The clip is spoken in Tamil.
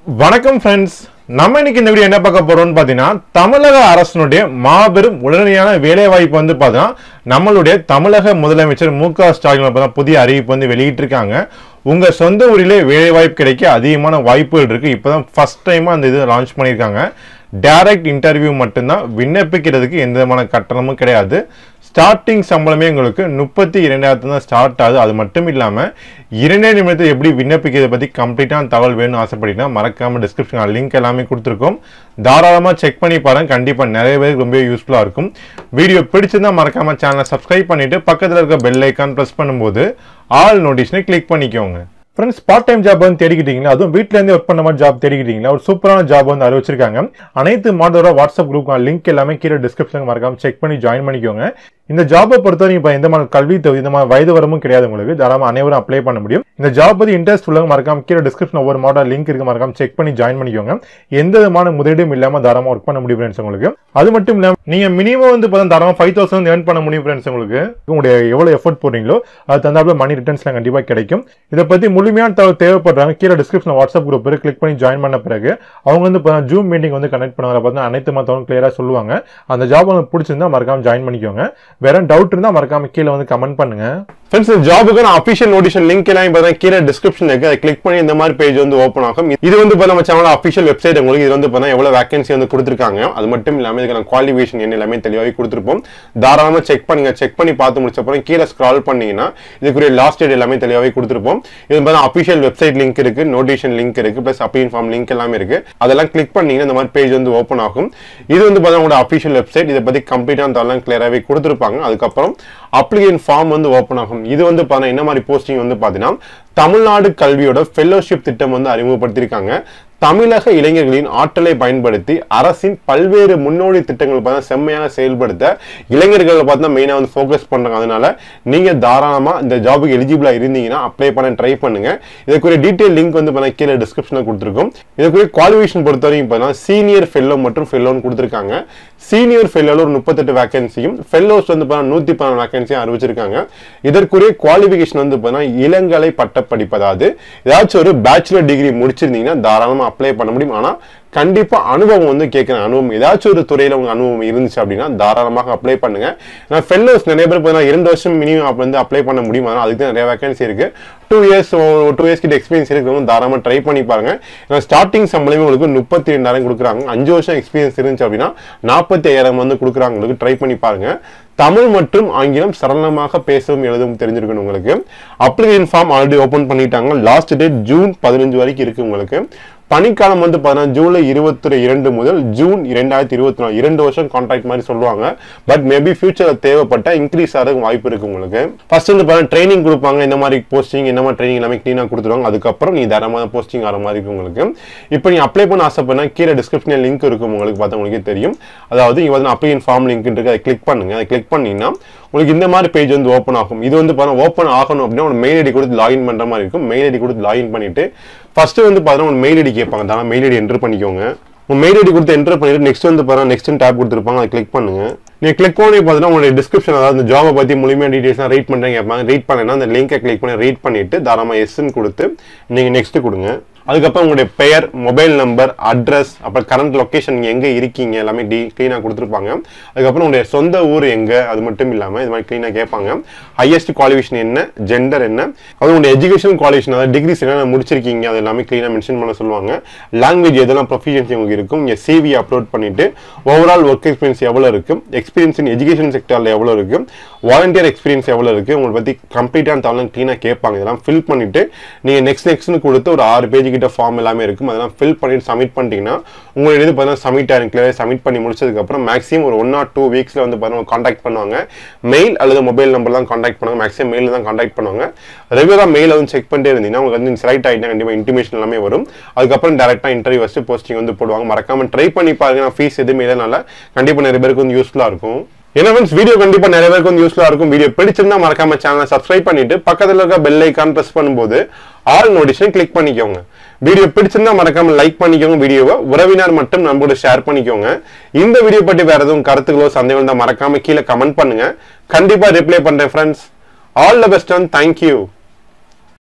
வணக்கம் ஃப்ரெண்ட்ஸ் நம்ம இன்னைக்கு இந்த வீடியோ என்ன பார்க்க போறோம்னு பார்த்தீங்கன்னா தமிழக அரசினுடைய மாபெரும் உடனடியான வேலை வாய்ப்பு வந்து பார்த்தீங்கன்னா நம்மளுடைய தமிழக முதலமைச்சர் மு க ஸ்டாலின் பார்த்தா புதிய அறிவிப்பு வந்து வெளியிட்டிருக்காங்க உங்க சொந்த ஊரிலே வேலை வாய்ப்பு கிடைக்க அதிகமான வாய்ப்புகள் இருக்கு இப்போதான் ஃபர்ஸ்ட் டைமா அந்த இது லான்ச் பண்ணியிருக்காங்க டைரக்ட் இன்டர்வியூ மட்டும்தான் விண்ணப்பிக்கிறதுக்கு எந்த விதமான கட்டணமும் கிடையாது ஸ்டார்டிங் சம்பளமே உங்களுக்கு முப்பத்தி இரண்டாயிரத்து தான் ஸ்டார்ட் ஆகுது அது மட்டும் இல்லாமல் இரண்டே நிமிடத்தில் எப்படி விண்ணப்பிக்கிறதை பற்றி கம்ப்ளீட்டான தகவல் வேணும்னு ஆசைப்பட்டீங்கன்னா மறக்காம டிஸ்கிரிப்ஷன் லிங்க் எல்லாமே கொடுத்துருக்கோம் தாராளமாக செக் பண்ணி பாருங்க கண்டிப்பாக நிறைய பேருக்கு ரொம்ப யூஸ்ஃபுல்லாக இருக்கும் வீடியோ பிடிச்சிருந்தா மறக்காம சேனலை சப்ஸ்கிரைப் பண்ணிட்டு பக்கத்தில் இருக்க பெல் ஐக்கான் ப்ரெஸ் பண்ணும்போது ஆல் நோட்டிஷனை கிளிக் பண்ணிக்கோங்க ஃப்ரெண்ட்ஸ் பார்ட் டைம் ஜாப் வந்து தேடிக்கிட்டீங்களா அதுவும் வீட்ல இருந்தே ஒர்க் பண்ண மாதிரி ஜாப் தேடிக்கிட்டீங்களா ஒரு சூப்பரான ஜாப் வந்து அறிவிச்சிருக்காங்க அனைத்து மாடலோட வாட்ஸ்அப் குரூப் லிங்க் எல்லாமே கீழே டிஸ்கிரிப்ஷன் மறக்காம செக் பண்ணி ஜாயின் பண்ணிக்கோங்க இந்த ஜாப்பை பொறுத்தவரைக்கும் இப்போ எந்த மாதிரி கல்வி தகுதி இந்த மாதிரி வயது வரமும் கிடையாது உங்களுக்கு தாராளமாக அனைவரும் அப்ளை பண்ண முடியும் இந்த ஜாப் பத்தி இன்ட்ரெஸ்ட் உள்ளவங்க மறக்காம கீழே டிஸ்கிரிப்ஷன் ஒவ்வொரு மாடல் லிங்க் இருக்கு மறக்காம செக் பண்ணி ஜாயின் பண்ணிக்கோங்க எந்த விதமான முதலீடும் இல்லாம தாராளமாக ஒர்க் பண்ண முடியும் ஃப்ரெண்ட்ஸ் உங்களுக்கு அது மட்டும் இல்லாம நீங்க மினிமம் வந்து பார்த்தா தாராளமாக ஃபைவ் தௌசண்ட் ஏர்ன் பண்ண முடியும் ஃப்ரெண்ட்ஸ் உங்களுக்கு உங்களுடைய எவ்வளவு எஃபோர்ட் போடுறீங்களோ அது தந்தாப்புல மணி ரிட்டர்ன்ஸ்லாம் கண்டிப்பா கிடைக்கும் இதை பத்தி முழுமையான தகவல் தேவைப்படுறாங்க கீழே டிஸ்கிரிப்ஷன் வாட்ஸ்அப் குரூப் கிளிக் பண்ணி ஜாயின் பண்ண பிறகு அவங்க வந்து பார்த்தா ஜூம் மீட்டிங் வந்து கனெக்ட் பண்ணுவாங்க பார்த்தா அனைத்து மத்தவங்க கிளியரா சொல்லுவாங்க அந்த ஜாப் உங்களுக்கு பிடிச்சிருந்தா மறக்காம ஜாயின் பண்ணிக்கோங்க வேற டவுட் இருந்தா மறக்காம கீழே வந்து கமெண்ட் பண்ணுங்க ஃப்ரெண்ட்ஸ் இந்த ஜாபுக்கு நான் அஃபிஷியல் நோட்டிஷன் லிங்க் எல்லாம் பார்த்தா கீழே டிஸ்கிரிப்ஷன் இருக்கு அதை கிளிக் பண்ணி இந்த மாதிரி பேஜ் வந்து ஓப்பன் ஆகும் இது வந்து இப்போ நம்ம சேனல் அஃபிஷியல் வெப்சைட் உங்களுக்கு இது வந்து பார்த்தா எவ்வளவு வேகன்சி வந்து கொடுத்துருக்காங்க அது மட்டும் இல்லாமல் இதுக்கான குவாலிஃபிகேஷன் என்ன எல்லாமே தெளிவாகவே கொடுத்துருப்போம் தாராளமாக செக் பண்ணுங்க செக் பண்ணி பார்த்து முடிச்ச அப்புறம் கீழே ஸ்க்ரால் பண்ணீங்கன்னா இதுக்குரிய லாஸ்ட் டேட் எல்லாமே தெளிவாகவே கொடுத்துருப்போம் இது பார்த்தா அஃபிஷியல் வெப்சைட் லிங்க் இருக்கு நோட்டிஷன் லிங்க் இருக்கு ப்ளஸ் அப்ளிகேஷன் ஃபார்ம் லிங்க் எல்லாமே இருக்கு அதெல்லாம் கிளிக் பண்ணீங்கன்னா இந்த மாதிரி பேஜ் வந்து ஓப்பன் ஆகும் இது வந்து பார்த்தா உங்களோட அஃபிஷியல் வெப்சைட் இதை பத்தி கம்ப்ளீட்டாக தரலாம் கிளியராகவே கொடுத்துருப்பாங்க அதுக்கப்புறம் அப்ளிகேஷன் ஃபார்ம் வந்து ஓப்பன் ஆகும் இது வந்து பார்த்தா என்ன மாதிரி போஸ்டிங் வந்து பார்த்தீங்கன்னா தமிழ்நாடு கல்வியோட ஃபெல்லோஷிப் திட்டம் வந்து அறிமுகப்படுத்தியிருக்காங்க தமிழக இளைஞர்களின் ஆற்றலை பயன்படுத்தி அரசின் பல்வேறு முன்னோடி திட்டங்கள் பார்த்தா செம்மையாக செயல்படுத்த இளைஞர்கள் பார்த்தா மெயினாக வந்து ஃபோக்கஸ் பண்றாங்க அதனால நீங்க தாராளமா இந்த ஜாபுக்கு எலிஜிபிளா இருந்தீங்கன்னா அப்ளை பண்ண ட்ரை பண்ணுங்க இதுக்குரிய டீடைல் லிங்க் வந்து பார்த்தா கீழே டிஸ்கிரிப்ஷனில் கொடுத்துருக்கோம் இதுக்குரிய குவாலிஃபிகேஷன் பொறுத்தவரைக்கும் பார்த்தா சீனியர் ஃபெல்லோ மற்றும் ஃபெல்லோன்னு கொடுத்துருக்காங்க சீனியர் ஃபெல்லோல ஒரு முப்பத்தெட்டு வேகன்சியும் ஃபெல்லோஸ் வந்து பார்த்தா நூற்றி பதினாறு வேகன்சியும் அறிவிச்சிருக்காங்க இதற்குரிய குவாலிஃபிகேஷன் வந்து பார்த்தீங்கன்னா இளங்கலை பட்டப்படிப்பு அதாவது ஏதாச்சும் ஒரு பேச்சுலர் டிகிரி முடிச்சிருந்தீங்கன்னா தாராளமாக அப்ளை பண்ண முடியும் ஆனால் கண்டிப்பா அனுபவம் வந்து கேட்குற அனுபவம் ஏதாச்சும் ஒரு துறையில உங்க அனுபவம் இருந்துச்சு அப்படின்னா தாராளமாக அப்ளை பண்ணுங்க நான் ஃபெல்லோஸ் நிறைய பேர் பார்த்தீங்கன்னா இரண்டு வருஷம் மினிமம் வந்து அப்ளை பண்ண முடியும் ஆனால் அதுக்கு தான் நிறைய வேகன்சி இருக்கு டூ இயர்ஸ் டூ இயர்ஸ் கிட்ட எக்ஸ்பீரியன்ஸ் இருக்கிறவங்க தாராளமாக ட்ரை பண்ணி பாருங்க ஏன்னா ஸ்டார்டிங் சம்பளமே உங்களுக்கு முப்பத்தி ரெண்டாயிரம் கொடுக்குறாங்க அஞ்சு வருஷம் எக்ஸ்பீரியன்ஸ் இருந்துச்சு அப்படின்னா நாற்பத்தி ஐயாயிரம் வந்து கொடுக்குறாங்க உங்களுக்கு ட்ரை பண்ணி பாருங்க தமிழ் மற்றும் ஆங்கிலம் சரளமாக பேசவும் எழுதவும் தெரிஞ்சிருக்கணும் உங்களுக்கு அப்ளிகேஷன் ஃபார்ம் ஆல்ரெடி ஓப்பன் பண்ணிட்டாங்க லாஸ்ட் டேட் ஜூன் பதினஞ்சு வரைக்கும் இருக்கு உங்களுக்கு பனிக்காலம் வந்து பார்த்தீங்கன்னா ஜூலை இருபத்தி இரண்டு முதல் ஜூன் இரண்டாயிரத்தி இருபத்தி நாலு இரண்டு வருஷம் கான்ட்ராக்ட் மாதிரி சொல்லுவாங்க பட் மேபி ஃபியூச்சரில் தேவைப்பட்ட இன்க்ரீஸ் ஆகிறதுக்கு வாய்ப்பு இருக்கு உங்களுக்கு ஃபர்ஸ்ட் வந்து பார்த்தீங்கன்னா ட்ரைனிங் கொடுப்பாங்க இந்த மாதிரி போஸ்டிங் இந்த மாதிரி ட்ரைனிங் எல்லாமே க்ளீனாக கொடுத்துருவாங்க அதுக்கப்புறம் நீ தரமான போஸ்டிங் ஆகிற மாதிரி இருக்கும் உங்களுக்கு இப்போ நீ அப்ளை பண்ண ஆசைப்படனா கீழே டிஸ்கிரிப்ஷனில் லிங்க் இருக்கும் உங்களுக்கு பார்த்தா உங்களுக்கே தெரியும் அதாவது இங்கே வந்து அப்ளிகேஷன் ஃபார்ம் லிங்க் இருக்கு அதை கிளிக் பண்ணுங்க அதை கிளிக் பண்ணீங்கன்னா உங்களுக்கு இந்த மாதிரி பேஜ் வந்து ஓப்பன் ஆகும் இது வந்து பார்த்தீங்கன்னா ஓப்பன் ஆகணும் அப்படின்னா ஒரு மெயில் ஐடி கொடுத்து லாகின் பண்ணுற மாதிரி இருக்கும் மெயில் ஐடி கொடுத்து லாகின் பண்ணிட்டு ஃபர்ஸ்ட் வந்து பார்த்தீங்கன்னா ஒரு மெயில் ஐடி கேட்பாங்க தானே மெயில் ஐடி என்டர் பண்ணிக்கோங்க உங்க மெயில் ஐடி கொடுத்து என்டர் பண்ணிட்டு நெக்ஸ்ட் வந்து பாருங்க நெக்ஸ்ட் டேப் கொடுத்துருப்பாங்க அதை கிளிக் பண்ணுங்க நீங்க கிளிக் பண்ணி பார்த்தீங்கன்னா உங்களுடைய டிஸ்கிரிப்ஷன் அதாவது இந்த ஜாபை பத்தி முழுமையான டீடைல்ஸ் ரீட் பண்றீங்க கேட்பாங்க ரீட் பண்ணேன்னா அந்த லிங்கை கிளிக் பண்ணி ரீட் பண்ணிட்டு தாராளமா எஸ்ன்னு கொடுத்து நீங்க நெக்ஸ்ட் கொடுங்க அதுக்கப்புறம் உங்களுடைய பெயர் மொபைல் நம்பர் அட்ரஸ் அப்புறம் கரண்ட் லொக்கேஷன் நீங்கள் எங்கே இருக்கீங்க எல்லாமே டி க்ளீனாக கொடுத்துருப்பாங்க அதுக்கப்புறம் உங்களுடைய சொந்த ஊர் எங்கே அது மட்டும் இல்லாமல் இது மாதிரி க்ளீனாக கேட்பாங்க ஹையஸ்ட் குவாலிஃபிகேஷன் என்ன ஜெண்டர் என்ன அது உங்களுடைய எஜுகேஷன் குவாலிஃபிகேஷன் அதாவது டிகிரிஸ் என்ன முடிச்சிருக்கீங்க அது எல்லாமே க்ளீனாக மென்ஷன் பண்ண சொல்லுவாங்க லாங்குவேஜ் எதெல்லாம் ப்ரொஃபிஷியன்சி உங்களுக்கு இருக்கும் இங்கே சிவி அப்லோட் பண்ணிட்டு ஓவரால் ஒர்க் எக்ஸ்பீரியன்ஸ் எவ்வளோ இருக்கும் எக்ஸ்பீரியன்ஸ் இன் எஜுகேஷன் செக்டரில் எவ்வளோ இருக்கு வாலண்டியர் எக்ஸ்பீரியன்ஸ் எவ்வளோ இருக்கு உங்களை பற்றி கம்ப்ளீட்டான தகவலாம் க்ளீனாக கேட்பாங்க இதெல்லாம் ஃபில் பண்ணிட்டு நீங்கள் நெக்ஸ்ட் நெக்ஸ்ட்னு கொடுத்து ஒரு ஆறு பேஜ் கிட்ட ஃபார்ம் எல்லாமே இருக்கும் அதெல்லாம் ஃபில் பண்ணிட்டு சப்மிட் பண்ணிட்டீங்கன்னா உங்களுடைய இது பார்த்தீங்கன்னா சப்மிட் ஆகும் கிளியர் சப்மிட் பண்ணி முடிச்சதுக்கப்புறம் மேக்ஸிமம் ஒரு ஒன் ஆர் டூ வீக்ஸில் வந்து பார்த்தீங்கன்னா காண்டாக்ட் பண்ணுவாங்க மெயில் அல்லது மொபைல் நம்பர் தான் காண்டாக்ட் பண்ணுவாங்க மேக்ஸிமம் மெயில் தான் காண்டாக்ட் பண்ணுவாங்க ரெகுலராக மெயில் வந்து செக் பண்ணிட்டே இருந்தீங்கன்னா உங்களுக்கு வந்து செலக்ட் ஆகிட்டா கண்டிப்பாக இன்டிமேஷன் எல்லாமே வரும் அதுக்கப்புறம் டேரெக்டாக இன்டர்வியூ வச்சு போஸ்டிங் வந்து போடுவாங்க மறக்காம ட்ரை பண்ணி பாருங்க ஃபீஸ் எதுவுமே இல்லைனால கண்டிப்பாக நிறைய பேருக்கு வந்து யூஸ்ஃபுல்லாக இருக்கும் ஏன்னா ஃப்ரெண்ட்ஸ் வீடியோ கண்டிப்பா நிறைய பேருக்கு வந்து யூஸ்ஃபுல்லா இருக்கும் வீடியோ பிடிச்சிருந்தா மறக்காம சேனலை சப்ஸ்கிரைப் பண்ணிட்டு பக்கத்துல இருக்க பெல் ஐக்கான் பிரஸ் பண்ணும்போது ஆல் நோட்டிஷன் கிளிக் பண்ணிக்கோங்க வீடியோ பிடிச்சிருந்தா மறக்காம லைக் பண்ணிக்கோங்க வீடியோவை உறவினர் மட்டும் நம்மளோட ஷேர் பண்ணிக்கோங்க இந்த வீடியோ பற்றி வேற எதுவும் கருத்துக்களோ சந்தேகம் தான் மறக்காம கீழே கமெண்ட் பண்ணுங்க கண்டிப்பா ரிப்ளை பண்றேன் friends all the best and thank you